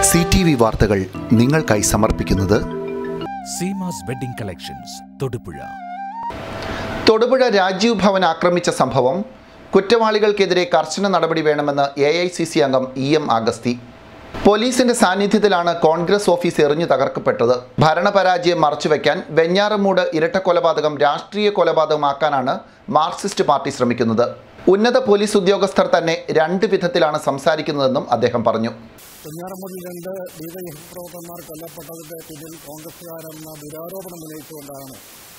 C T V വാർത്തകൾ നിങ്ങൾക്കായി സമർപ്പിക്കുന്നത് സീമാസ് വെഡിംഗ് കളക്ഷൻസ് തൊടുപുഴ തൊടുപുഴ രാജീവ് ഭവൻ ആക്രമിച്ച സംഭവം കുറ്റവാളികൾക്കെതിരെ കർശന നടപടി വേണമെന്ന് എ ഐ സി സി അംഗം ഇ എം അഗസ്തി പോലീസിന്റെ സാന്നിധ്യത്തിലാണ് കോൺഗ്രസ് ഓഫീസ് എറിഞ്ഞു തകർക്കപ്പെട്ടത് ഭരണപരാജയം മറച്ചുവെക്കാൻ വെഞ്ഞാറമൂട് ഇരട്ട കൊലപാതകം രാഷ്ട്രീയ കൊലപാതകമാക്കാനാണ് മാർക്സിസ്റ്റ് പാർട്ടി ശ്രമിക്കുന്നത് ഉന്നത പോലീസ് ഉദ്യോഗസ്ഥർ തന്നെ രണ്ട് വിധത്തിലാണ് സംസാരിക്കുന്നതെന്നും അദ്ദേഹം പറഞ്ഞു കുഞ്ഞാറമ്മൂടിൽ രണ്ട് ഡിവൈഎഫ് പ്രവർത്തകന്മാർ കൊല്ലപ്പെട്ടതിന്റെ പിന്നിൽ കോൺഗ്രസുകാരെന്ന ദുരാരോപണം ഉന്നയിച്ചുകൊണ്ടാണ്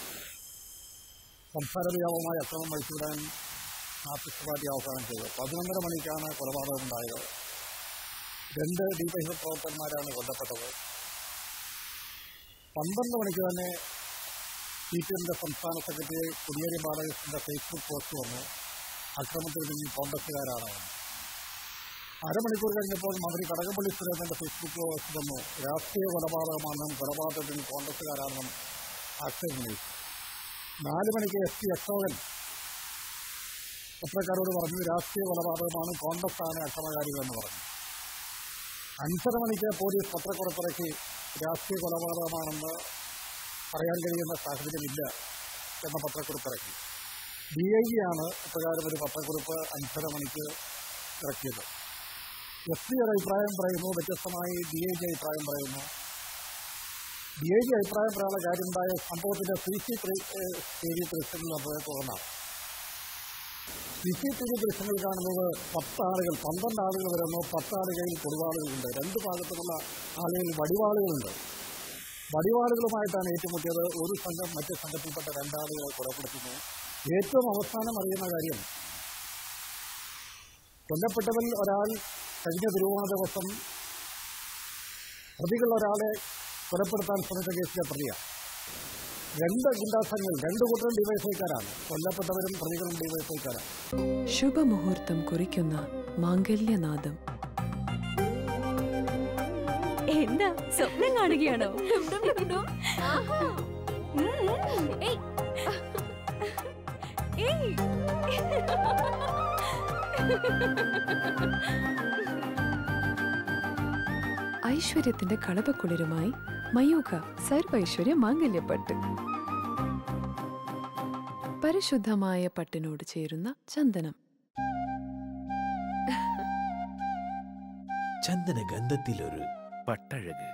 സംസ്ഥാന വ്യാപകമായ അക്രമം വഹിച്ചുവിടാൻ മാർക്സിസ്റ്റ് പാർട്ടി ആഹ്വാനം ചെയ്തത് പതിനൊന്നര മണിക്കാണ് കൊലപാതകം ഉണ്ടായത് രണ്ട് ഡിവൈഎഫ് പ്രവർത്തകന്മാരാണ് കൊല്ലപ്പെട്ടത് പന്ത്രണ്ട് മണിക്ക് തന്നെ സി പി എമ്മിന്റെ സംസ്ഥാന സെക്രട്ടറി കുടിയേരി ബാലകൃഷ്ണന്റെ ഫേസ്ബുക്ക് പോസ്റ്റ് വന്നു അക്രമത്തിന് പിന്നിൽ കോൺഗ്രസുകാരാണ് എന്ന്. അരമണിക്കൂർ കഴിഞ്ഞപ്പോൾ മന്ത്രി കടകംപള്ളി സുരേന്ദ്രന്റെ ഫേസ്ബുക്ക് പോസ്റ്റ് വന്നു രാഷ്ട്രീയ കൊലപാതകമാണെന്നും കൊലപാതകത്തിന് കോൺഗ്രസുകാരാണെന്നും ആക്ഷേപം ഉന്നയിച്ചു നാല് മണിക്ക് എസ് പി അശോകൻ പത്രക്കാരോട് പറഞ്ഞു രാഷ്ട്രീയ കൊലപാതകമാണ് കോൺഗ്രസ് ആണ് അക്രമകാരികളെന്ന് പറഞ്ഞു അഞ്ചര മണിക്ക് പോലീസ് പത്രക്കുറപ്പിറക്കി രാഷ്ട്രീയ കൊലപാതകമാണെന്ന് പറയാൻ കഴിയുന്ന സാഹചര്യമില്ല എന്ന പത്രക്കുറിപ്പിറക്കി ഡി ഐ ജി ആണ് ഇപ്രകാരം ഒരു പത്രക്കുറിപ്പ് അഞ്ചര മണിക്ക് ഇറക്കിയത് എസ് പി ഒരു അഭിപ്രായം പറയുന്നു വ്യത്യസ്തമായി ഡി ഐ ജി അഭിപ്രായം പറയുന്നു ഡി ഐ ജി അഭിപ്രായം പറയാനുള്ള കാര്യമുണ്ടായ സംഭവത്തിന്റെ സി സി ടി വി ദൃശ്യങ്ങൾ നമ്മളെ തുടർന്നാണ് സി സി ടി വി ദൃശ്യങ്ങൾ കാണുന്നത് പത്താളുകൾ പന്ത്രണ്ട് ആളുകൾ വരുന്നു പത്താളുകളിൽ കൊടുവാളുകളുണ്ട് രണ്ട് ഭാഗത്തുമുള്ള ആളുകളിൽ വടിവാളുകളുണ്ട് വടിവാളുകളുമായിട്ടാണ് ഏറ്റുമുട്ടിയത് ഒരു സംഘം മറ്റു സംഘത്തിൽപ്പെട്ട രണ്ടാളുകളെ കൊലപ്പെടുത്തുന്നു ഏറ്റവും അവസാനം അറിയുന്ന കാര്യം കൊല്ലപ്പെട്ടവരിൽ ഒരാൾ കഴിഞ്ഞ തിരുവോണ ദിവസം പ്രതികൾ ഒരാളെ കൊലപ്പെടുത്താൻ ശ്രമിച്ച കേസിലെ പ്രതിയാണ് രണ്ട് ഗുണ്ടാസംഘങ്ങൾ രണ്ട് കൂട്ടരും ഡിവൈഎസ്ഐക്കാരാണ് കൊല്ലപ്പെട്ടവരും പ്രതികളും ഡിവൈഎസ്ഐക്കാരാണ് ശുഭമുഹൂർത്തം കുറിക്കുന്ന മാംഗല്യനാദം എന്താ സ്വപ്നം കാണുകയാണോ ഉം. ഏയ്. ഏയ്. ഐശ്വര്യത്തിന്റെ കളപക്കുളിരുമായി മയൂഖ സർവൈശ്വര്യ മാംഗല്യപ്പട്ട് പരിശുദ്ധമായ പട്ടിനോട് ചേരുന്ന ചന്ദനം ചന്ദന ഗന്ധത്തിലൊരു പട്ടഴക്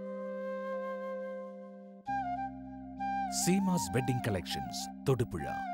സീമാസ് വെഡിംഗ് കളക്ഷൻസ് തൊടുപുഴ